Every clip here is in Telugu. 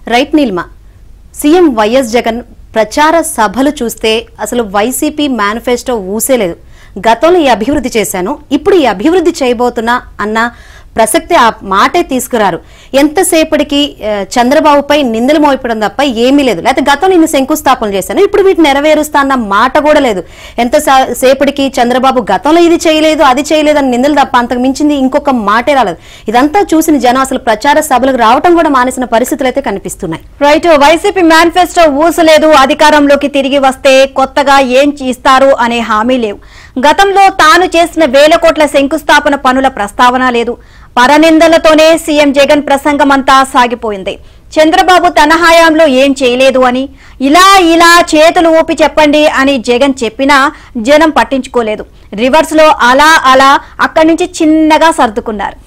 రైట్ నీల్మ సీఎం వైఎస్ జగన్ ప్రచార సభలు చూస్తే అసలు వైసీపీ మేనిఫెస్టో ఊసేలేదు గతంలో ఈ అభివృద్ధి చేశాను ఇప్పుడు ఈ అభివృద్ధి చేయబోతున్నా అన్న ప్రసక్తి ఆ మాటే తీసుకురారు ఎంతసేపటికి ఆ, చంద్రబాబుపై నిందలు మోపడం తప్ప ఏమీ లేదు లేకపోతే గతంలో ఇన్ని శంకుస్థాపనలు చేశాను ఇప్పుడు వీటిని నెరవేరుస్తా అన్న మాట కూడా లేదు ఎంత సా- సేపటికి చంద్రబాబు గతంలో ఇది చేయలేదు అది చేయలేదు అని నిందలు తప్ప అంతకు మించింది ఇంకొక మాటే రాలేదు ఇదంతా చూసిన జనం అసలు ప్రచార సభలకు రావటం కూడా మానేసిన పరిస్థితులు అయితే కనిపిస్తున్నాయి రైట్ వైసీపీ మేనిఫెస్టో ఊసలేదు అధికారంలోకి తిరిగి వస్తే కొత్తగా ఏం ఇస్తారు అనే హామీ లేవు గతంలో తాను చేసిన వేల కోట్ల శంకుస్థాపన పనుల ప్రస్తావన లేదు పరనిందలతోనే సీఎం జగన్ ప్రసంగమంతా సాగిపోయింది చంద్రబాబు తన హయాంలో ఏం చేయలేదు అని ఇలా ఇలా చేతులు ఊపి చెప్పండి అని జగన్ చెప్పినా జనం పట్టించుకోలేదు రివర్స్ లో అలా అలా అక్కడి నుంచి చిన్నగా సర్దుకున్నారు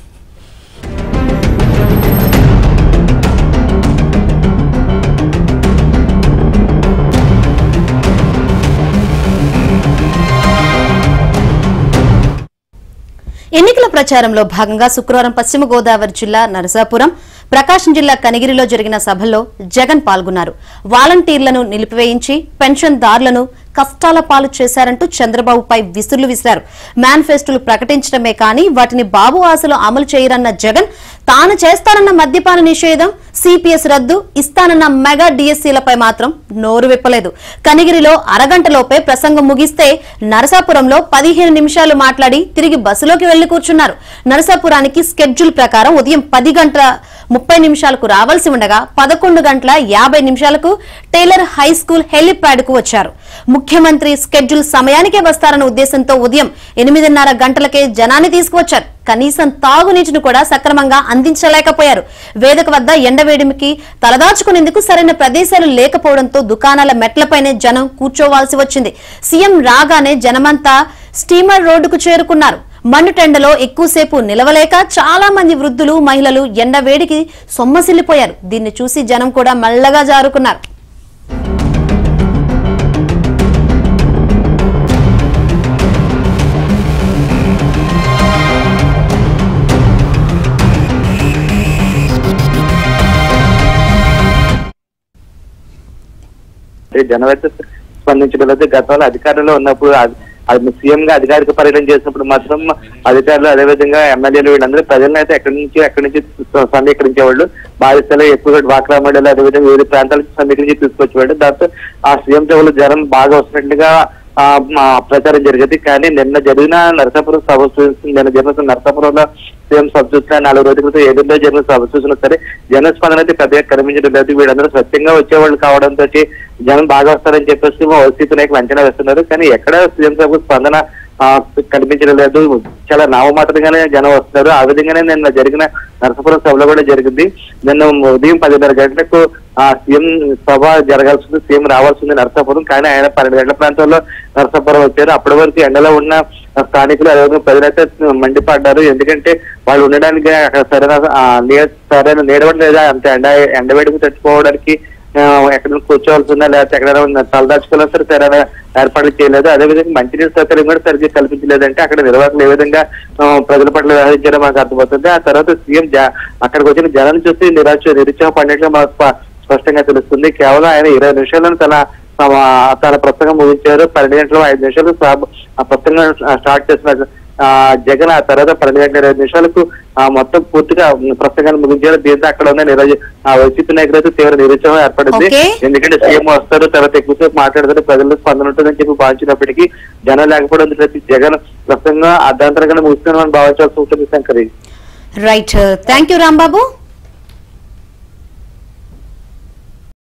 ఎన్నికల ప్రచారంలో భాగంగా శుక్రవారం పశ్చిమ గోదావరి జిల్లా నరసాపురం ప్రకాశం జిల్లా కనిగిరిలో జరిగిన సభల్లో జగన్ పాల్గొన్నారు వాలంటీర్లను నిలిపివేయించి పెన్షన్దారులను కష్టాల పాలు చేశారంటూ చంద్రబాబుపై విసురులు విసిరారు మేనిఫెస్టోలు ప్రకటించడమే కానీ వాటిని బాబు ఆశలు అమలు చేయరన్న జగన్ తాను చేస్తానన్న మద్యపాన నిషేధం సిపిఎస్ రద్దు ఇస్తానన్న మెగా డిఎస్సీలపై మాత్రం నోరు విప్పలేదు కనిగిరిలో అరగంటలోపే ప్రసంగం ముగిస్తే నరసాపురంలో పదిహేను నిమిషాలు మాట్లాడి తిరిగి బస్సులోకి వెళ్లి కూర్చున్నారు నరసాపురానికి స్కెడ్యూల్ ప్రకారం ఉదయం పది గంటల ముప్పై నిమిషాలకు రావాల్సి ఉండగా పదకొండు గంటల యాభై నిమిషాలకు టైలర్ హై స్కూల్ హెలిప్యాడ్ కు వచ్చారు ముఖ్యమంత్రి స్కెడ్యూల్ సమయానికే వస్తారన్న ఉద్దేశంతో ఉదయం ఎనిమిదిన్నర గంటలకే జనాన్ని తీసుకువచ్చారు కనీసం తాగునీటిని కూడా సక్రమంగా అందించలేకపోయారు వేదిక వద్ద ఎండవేడిమికి తలదాచుకునేందుకు సరైన ప్రదేశాలు లేకపోవడంతో దుకాణాల మెట్లపైనే జనం కూర్చోవాల్సి వచ్చింది సీఎం రాగానే జనమంతా స్టీమర్ రోడ్డుకు చేరుకున్నారు మండుటెండలో ఎక్కువసేపు నిలవలేక చాలా మంది వృద్ధులు మహిళలు ఎండ వేడికి సొమ్మసిల్లిపోయారు దీన్ని చూసి జనం కూడా మల్లగా జారుకున్నారు అంటే జనం అయితే స్పందించడం లేదు గతంలో అధికారంలో ఉన్నప్పుడు అది- అది సీఎం గా అధికారిక పర్యటన చేసినప్పుడు మాత్రం అధికారులు అదేవిధంగా ఎమ్మెల్యేలు వీళ్ళందరూ ప్రజలను అయితే ఎక్కడి నుంచి ఎక్కడి నుంచి సమీకరించేవాళ్ళు బాధితులు ఎక్కువగా డ్వాక్రా మండలి అదేవిధంగా వివిధ ప్రాంతాల నుంచి సమీకరించి తీసుకొచ్చేవాళ్ళు దాంతో ఆ సీఎం సభలో జనం బాగా వస్తున్నట్టుగా ఆ, మా ప్రచారం జరిగేది కానీ నిన్న జరిగిన నరసాపురం సభ చూసి- నిన్న జరిగిన నరసాపురంలో సీఎం సభ చూసిన నాలుగు రోజుల క్రితం ఏదైనా జరిగిన సభ చూసినా సరే జన స్పందన అయితే పెద్దగా కనిపించడం లేదు వీళ్ళందరూ స్వచ్ఛంగా వచ్చేవాళ్ళు కావడంతో జనం బాగా వస్తారని చెప్పేసి మా వైసీపీ నాయకులు అంచనా వేస్తున్నారు కానీ ఎక్కడ సీఎం సభకు స్పందన ఆ, కనిపించడం లేదు చాలా నామమాత్రంగానే జనం వస్తున్నారు ఆ విధంగానే నిన్న జరిగిన నరసాపురం సభలో కూడా జరిగింది నిన్న ఉదయం పదిన్నర గంటలకు ఆ సీఎం సభ జరగాల్సింది సీఎం రావాల్సింది నరసాపురం కానీ ఆయన పన్నెండు గంటల ప్రాంతంలో నరసాపురం వచ్చారు అప్పటి వరకు ఎండలో ఉన్న స్థానికులు అదేవిధంగా ప్రజలైతే మండిపడ్డారు ఎందుకంటే వాళ్ళు ఉండడానికి అక్కడ సరైన ఆ, నీ- సరైన నీడవడం లేదా అంత ఎండ ఎండవేడికి తట్టుకోవడానికి ఆ, ఎక్కడ కూర్చోవాల్సి ఉందా లేకపోతే ఎక్కడ తలదాచుకోవాలా సరే సరైన ఏర్పాట్లు చేయలేదు అదేవిధంగా మంచినీటి సౌకర్యం కూడా సరిగ్గా కల్పించలేదంటే అక్కడ నిర్వాహకులు ఏ విధంగా ఆ, ప్రజల పట్ల వ్యవహరించారో మాకు అర్థమవుతుంది ఆ తర్వాత సీఎం జ- అక్కడికి వచ్చిన జనాన్ని చూసి నిరాశ నిరుత్సాహపడినట్లు మాకు స్ప- స్పష్టంగా తెలుస్తుంది కేవలం ఆయన ఇరవై నిమిషాలను తన తమ- తన ప్రసంగం ముగించారు పన్నెండు గంటలు ఐదు నిమిషాలు సభ- ఆ ప్రసంగం స్టార్ట్ చేసిన ఆ, జగన్ ఆ తర్వాత పన్నెండు గంటల ఇరవై నిమిషాలకు ఆ మొత్తం పూర్తిగా ప్రసంగాన్ని ముగించారు దీంతో అక్కడ ఉన్న నిరజ ఆ వైసీపీ నాయకులు అయితే తీవ్ర నిరుత్సాహం ఏర్పడింది Okay. ఎందుకంటే సీఎం వస్తారు తర్వాత ఎక్కువసేపు మాట్లాడతారు ప్రజల్లో స్పందన ఉంటుందని చెప్పి భావించినప్పటికీ జనం లేకపోవడం ప్రతి జగన్ ప్రసంగం అర్ధాంతరంగానే ముగిస్తున్నామని భావించాల్సి ఉంటుంది Shankari right thank you Rambabu